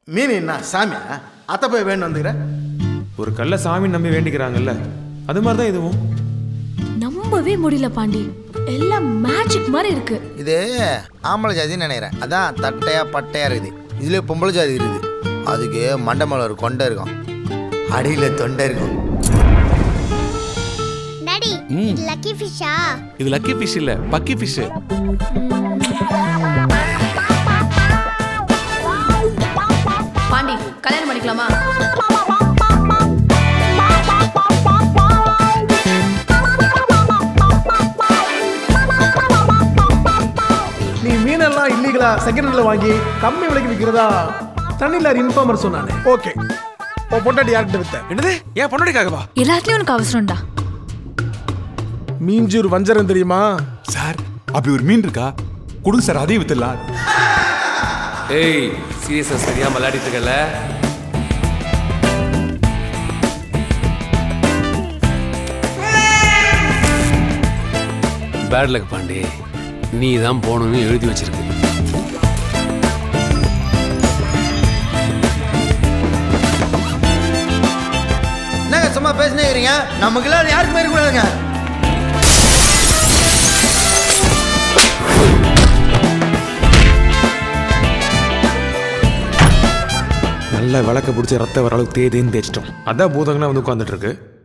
மீன் என்ன சாமியா அத்தை போய் வேணும் வந்துக்கிற ஒரு கல்ல சாமி நம்பி வேண்டிக்கிறாங்கல்ல அது மாதிரி தான் இதுவும் நம்பவே முடியல பாண்டி எல்லாம் மேஜிக் மாதிரி இருக்கு இது ஆம்பளை ஜாதின்னு நினைக்கிறேன் அதான் தட்டையா பட்டையா இருக்குது இதுல பொம்பளை ஜாதி இருக்குது அதுக்கு மண்டை மேல ஒரு கொண்டை இருக்கும் அடியில தொண்டை இருக்கும் டாடி இது லக்கி ஃபிஷ்ஷா இது லக்கி ஃபிஷ் இல்ல பக்கி ஃபிஷ் பாண்டி கல்யாணம் பண்ணிக்கலாமா நீ மீனெல்லாம் இல்லீகலா செகண்ட் ஹேண்ட்ல வாங்கி கம்மி விலைக்கு விற்கிறதா தண்ணிலார் இன்ஃபார்மர் சொன்னானே ஓகே ஓ பொண்டாட்டி யார்கிட்ட வித்த என்னது ஏன் பொண்ணடிக்காகவா எல்லாத்துலயும் உனக்கு அவசரம்டா மீஞ்சூர் வஞ்சரம் தெரியுமா சார் அப்படி ஒரு மீன் இருக்கா கொடுங்க சார் அதையும் வித்துடலாம் ஏய் சீரியஸா சரியா விளையாடிட்டு இருக்கல பேட் லக் பாண்டி நீ தான் போகணும்னு எழுதி வச்சிருக்கு என்னங்க சும்மா பேசினே இருக்கிறீங்க நமக்குலாம் யாருக்குமே இருக்கக்கூடாதுங்க நல்ல விளக்க பிடிச்சி ரத்த வர அளவுக்கு தேதின்னு தேய்ச்சிட்டோம் அதான் பூதங்களாம் வந்து உட்காந்துட்டு இருக்கு